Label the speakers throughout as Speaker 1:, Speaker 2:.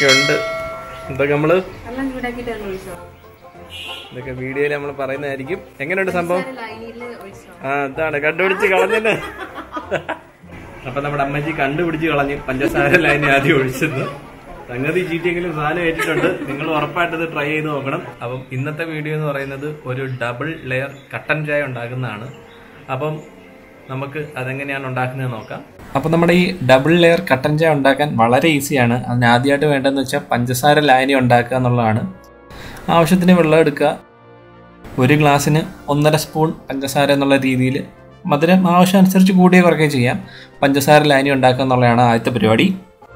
Speaker 1: എന്തൊക്കെ ഉണ്ട് എന്തൊക്കെ നമ്മള്
Speaker 2: വെള്ളം ചൂടാക്കിയിട്ട് ഒന്ന് ഒഴിച്ചോ
Speaker 1: ഇതൊക്കെ വീഡിയോയിൽ നമ്മൾ പറയുന്നതായിരിക്കും എങ്ങനെയുണ്ട് സംഭവം
Speaker 2: ലൈനിൽ ഒഴിച്ചോ
Speaker 1: ആ അതാണ് കണ്ടുപിടിച്ച് കളഞ്ഞല്ലേ അപ്പൊ നമ്മുടെ അമ്മച്ചി കണ്ടുപിടിച്ച് കളഞ്ഞു പഞ്ചസാര ലൈൻ ആദ്യം ഒഴിച്ചത് സംഗതി ചീറ്റിയെങ്കിലും സാധനം ഏറ്റിട്ടുണ്ട് നിങ്ങൾ ഉറപ്പായിട്ട് ഇത് ട്രൈ ചെയ്ത് നോക്കണം അപ്പം ഇന്നത്തെ വീഡിയോ എന്ന് പറയുന്നത് ഒരു ഡബിൾ ലെയർ കട്ടൻ ചായ ഉണ്ടാക്കുന്നതാണ് അപ്പം നമുക്ക് അതെങ്ങനെയാണ് ഉണ്ടാക്കുന്നത് നോക്കാം അപ്പോൾ നമ്മുടെ ഈ ഡബിൾ ലെയർ കട്ടൻ ചായ ഉണ്ടാക്കാൻ വളരെ ഈസിയാണ് അതിന് ആദ്യമായിട്ട് വേണ്ടതെന്ന് വെച്ചാൽ പഞ്ചസാര ലായനി ഉണ്ടാക്കുക എന്നുള്ളതാണ് ആവശ്യത്തിന് വെള്ളം എടുക്കുക ഒരു ഗ്ലാസ്സിന് ഒന്നര സ്പൂൺ പഞ്ചസാര എന്നുള്ള രീതിയിൽ മധുരം ആവശ്യമനുസരിച്ച് കൂടിയ കുറയ്ക്കുകയും ചെയ്യാം പഞ്ചസാര ലായനി ഉണ്ടാക്കുക എന്നുള്ളതാണ് ആദ്യത്തെ പരിപാടി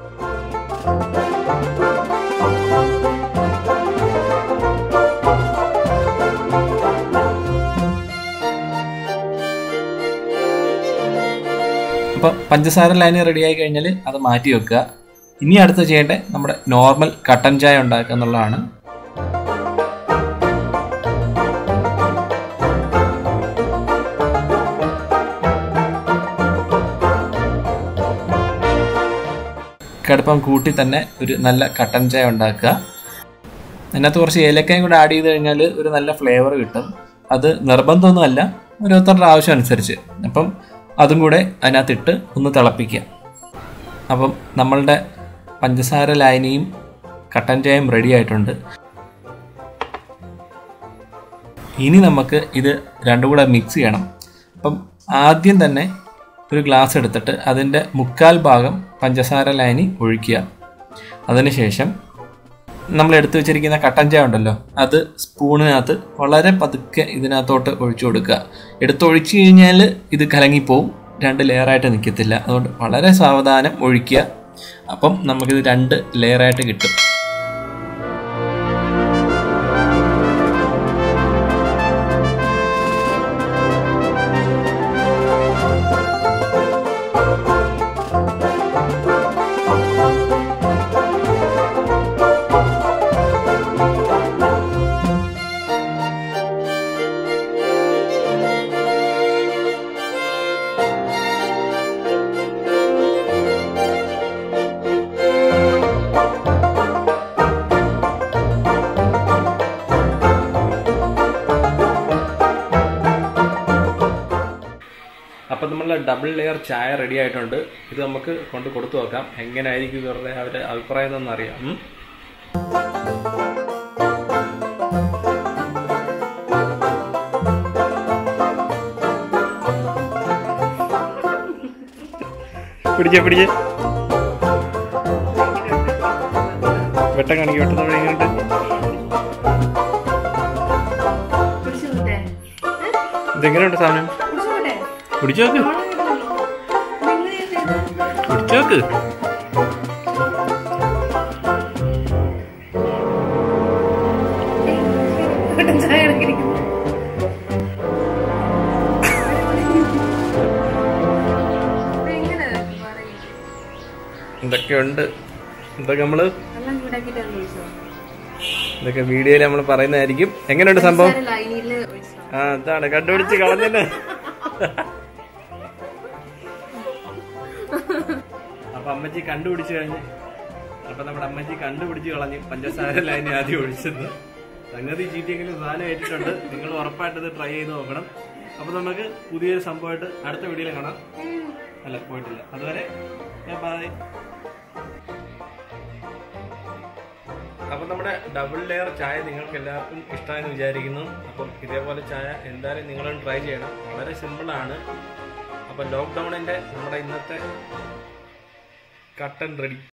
Speaker 1: അപ്പോൾ പഞ്ചസാര ലൈന് റെഡിയായി കഴിഞ്ഞാൽ അത് മാറ്റി വെക്കുക ഇനി അടുത്ത് ചെയ്യേണ്ടത് നമ്മുടെ നോർമൽ കട്ടൻ ചായ ഉണ്ടാക്കുക എന്നുള്ളതാണ് കടുപ്പം കൂട്ടി തന്നെ ഒരു നല്ല കട്ടൻ ചായ ഉണ്ടാക്കുക അതിനകത്ത് കുറച്ച് ഏലക്കയും കൂടെ ആഡ് ചെയ്ത് കഴിഞ്ഞാൽ ഒരു നല്ല ഫ്ലേവർ കിട്ടും അത് നിർബന്ധമൊന്നുമല്ല ഓരോരുത്തരുടെ ആവശ്യം അനുസരിച്ച് അപ്പം അതും കൂടെ അതിനകത്തിട്ട് ഒന്ന് തിളപ്പിക്കുക അപ്പം നമ്മളുടെ പഞ്ചസാര ലായനിയും കട്ടൻ ചായയും റെഡി ആയിട്ടുണ്ട് ഇനി നമുക്ക് ഇത് രണ്ടും കൂടെ മിക്സ് ചെയ്യണം അപ്പം ആദ്യം തന്നെ ഒരു ഗ്ലാസ് എടുത്തിട്ട് അതിൻ്റെ മുക്കാൽ ഭാഗം പഞ്ചസാര ലായനി ഒഴിക്കുക അതിനുശേഷം നമ്മൾ എടുത്തു വെച്ചിരിക്കുന്ന കട്ടൻ ചായ ഉണ്ടല്ലോ അത് സ്പൂണിനകത്ത് വളരെ പതുക്കെ ഇതിനകത്തോട്ട് ഒഴിച്ചു കൊടുക്കുക എടുത്തൊഴിച്ചു കഴിഞ്ഞാൽ ഇത് കലങ്ങിപ്പോവും രണ്ട് ലെയറായിട്ട് നിൽക്കത്തില്ല അതുകൊണ്ട് വളരെ സാവധാനം ഒഴിക്കുക അപ്പം നമുക്കിത് രണ്ട് ലെയറായിട്ട് കിട്ടും അപ്പം നമ്മൾ ഡബിൾ ലെയർ ചായ റെഡി ആയിട്ടുണ്ട് ഇത് നമുക്ക് കൊണ്ട് കൊടുത്തു നോക്കാം എങ്ങനെയായിരിക്കും ഇവരുടെ അവരുടെ അഭിപ്രായം എന്നൊന്ന് അറിയാം ഉം? പിടിച്ചേ പിടിച്ചേ വെട്ടം കാണിക്കും വെട്ടം നമ്മൾ എങ്ങനെയുണ്ട്
Speaker 2: കുടിച്ചു കൂട്ടെ
Speaker 1: ഇതെങ്ങനെയുണ്ട് സാധനം
Speaker 2: കുടിച്ചു കൂട്ടെ
Speaker 1: കുടിച്ചു നോക്ക് കുടിച്ചു നോക്ക്
Speaker 2: ചായ ഇടയ്ക്കിരിക്കുന്നു എങ്ങനെ പറയും
Speaker 1: എന്തൊക്കെയുണ്ട് എന്തൊക്കെ നമ്മള്
Speaker 2: വെള്ളം ചൂടാക്കിയിട്ട് ഒന്ന് ഒഴിച്ചോ
Speaker 1: ഇതൊക്കെ വീഡിയോയിൽ നമ്മൾ പറയുന്നതായിരിക്കും എങ്ങനെയുണ്ട് സംഭവം
Speaker 2: ലൈനിൽ ഒഴിച്ചോ
Speaker 1: ആ അതാണ് കണ്ടുപിടിച്ച് കളഞ്ഞല്ലേ അപ്പൊ അമ്മച്ചി കണ്ടുപിടിച്ച് കഴിഞ്ഞ് അപ്പൊ നമ്മുടെ അമ്മച്ചി കണ്ടുപിടിച്ച് കളഞ്ഞ് പഞ്ചസാര ലൈൻ ആദ്യം ഒഴിച്ചത് സംഗതി ചീറ്റിയെങ്കിലും സാധനം ഏറ്റിട്ടുണ്ട് നിങ്ങൾ ഉറപ്പായിട്ട് ഇത് ട്രൈ ചെയ്ത് നോക്കണം അപ്പൊ നമുക്ക് പുതിയൊരു സംഭവമായിട്ട് അടുത്ത വീഡിയോയിൽ കാണാം അല്ല പോയിട്ടില്ല അതുവരെ ബൈ അപ്പം നമ്മുടെ ഡബിൾ ലെയർ ചായ നിങ്ങൾക്ക് എല്ലാവർക്കും ഇഷ്ടമായെന്ന് വിചാരിക്കുന്നു അപ്പം ഇതേപോലെ ചായ എന്തായാലും നിങ്ങളും ട്രൈ ചെയ്യണം വളരെ സിമ്പിളാണ് അപ്പം ലോക്ക്ഡൗണിൻ്റെ നമ്മുടെ ഇന്നത്തെ കട്ടൻ റെഡി